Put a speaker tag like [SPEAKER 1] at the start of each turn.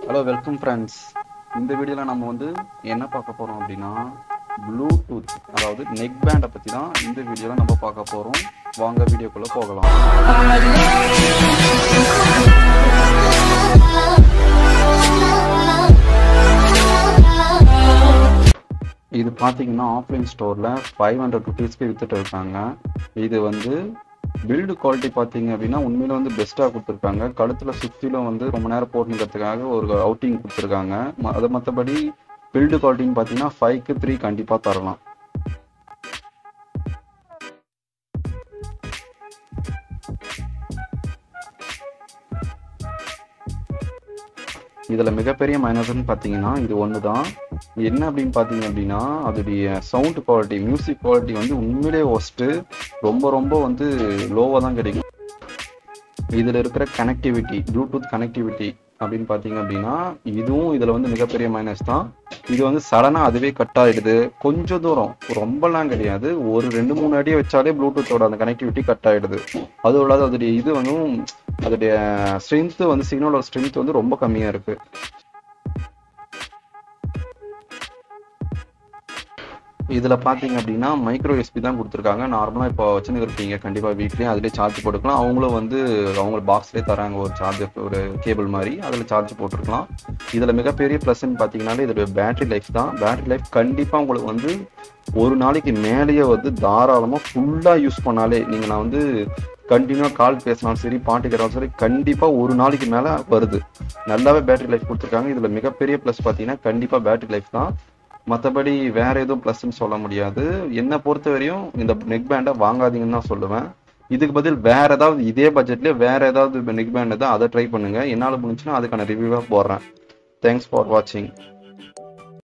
[SPEAKER 1] hello welcome friends இந்த வீடியோவில் நம்ம வந்து என்ன பார்க்க போகிறோம் அப்படின்னா ப்ளூடூத் அதாவது நெக் பேண்டை பற்றி தான் இந்த வீடியோவில் நம்ம பார்க்க போகிறோம் வாங்க வீடியோக்குள்ளே போகலாம் இது பார்த்தீங்கன்னா ஆஃப்லைன் ஸ்டோரில் ஃபைவ் ஹண்ட்ரட் ருபீஸ்க்கு வித்துட்டு இருக்காங்க இது வந்து பில்டு குவாலிட்டி பார்த்தீங்க அப்படின்னா உண்மையில வந்து பெஸ்ட்டாக கொடுத்துருக்காங்க கழுத்தில் சுற்றிலும் வந்து ரொம்ப நேரம் போட்டுக்கிறதுக்காக ஒரு அவுட்டிங் கொடுத்துருக்காங்க ம- அது மற்றபடி பில்டு குவாலிட்டின்னு பார்த்தீங்கன்னா ஃபைவ்க்கு த்ரீ கண்டிப்பாக தரலாம் இதில் மிகப்பெரிய மைனஸ்னு பார்த்தீங்கன்னா இது ஒன்று தான் என்ன அப்படின்னு பார்த்தீங்க அப்படின்னா அதோடைய சவுண்ட் குவாலிட்டி மியூசிக் குவாலிட்டி வந்து உண்மையிலே ஒஸ்ட்டு ரொம்ப ரொம்ப வந்து லோவாக தான் கிடைக்கும் இதில் இருக்கிற கனெக்டிவிட்டி ப்ளூடூத் கனெக்டிவிட்டி அப்படின்னு பார்த்தீங்க அப்படின்னா இதுவும் இதில் வந்து மிகப்பெரிய மைனஸ் தான் இது வந்து சடனாக அதுவே கட் ஆகிடுது கொஞ்சம் தூரம் ரொம்பலாம் கிடையாது ஒரு ரெண்டு மூணு அடியை வச்சாலே ப்ளூடூத்தோட அந்த கனெக்டிவிட்டி கட் ஆகிடுது அதுவும் இல்லாத அதோடைய இது வந்து அதோடைய ஸ்ட்ரென்த்து வந்து சிக்னலோட ஸ்ட்ரென்த் வந்து ரொம்ப கம்மியாக இருக்குது இதில் பார்த்தீங்க அப்படின்னா மைக்ரோ எஸ்பி தான் கொடுத்துருக்காங்க நார்மலாக இப்போ வச்சுன்னு இருப்பீங்க கண்டிப்பாக வீட்லேயும் அதிலே சார்ஜ் போட்டுக்கலாம் அவங்களும் வந்து அவங்க பாக்ஸ்லேயே தராங்க ஒரு சார்ஜர் ஒரு கேபிள் மாதிரி அதில் சார்ஜ் போட்டிருக்கலாம் இதில் மிகப்பெரிய ப்ளஸ்ன்னு பார்த்தீங்கன்னாலே இதோட பேட்டரி லைஃப் தான் பேட்டரி லைஃப் கண்டிப்பாக உங்களுக்கு வந்து ஒரு நாளைக்கு மேலேயே வந்து தாராளமாக ஃபுல்லாக யூஸ் பண்ணாலே நீங்கள் நான் வந்து கண்டினியூவாக கால் பேசினாலும் சரி பாட்டு கேட்டாலும் சரி கண்டிப்பாக ஒரு நாளைக்கு மேலே வருது நல்லாவே பேட்டரி லைஃப் கொடுத்துருக்காங்க இதில் மிகப்பெரிய ப்ளஸ் பார்த்தீங்கன்னா கண்டிப்பாக பேட்டரி லைஃப் தான் மற்றபடி வேற எதுவும் ப்ளஸ்ன்னு சொல்ல முடியாது என்னை பொறுத்த வரையும் இந்த நெக் பேண்டை வாங்காதீங்கன்னு தான் சொல்லுவேன் இதுக்கு பதில் வேற ஏதாவது இதே பட்ஜெட்லேயே வேற ஏதாவது நெக் பேண்ட் தான் அதை ட்ரை பண்ணுங்க என்னால் முடிஞ்சுன்னா அதுக்கான ரிவ்யூவாக போடுறேன் தேங்க்ஸ் ஃபார் வாட்சிங்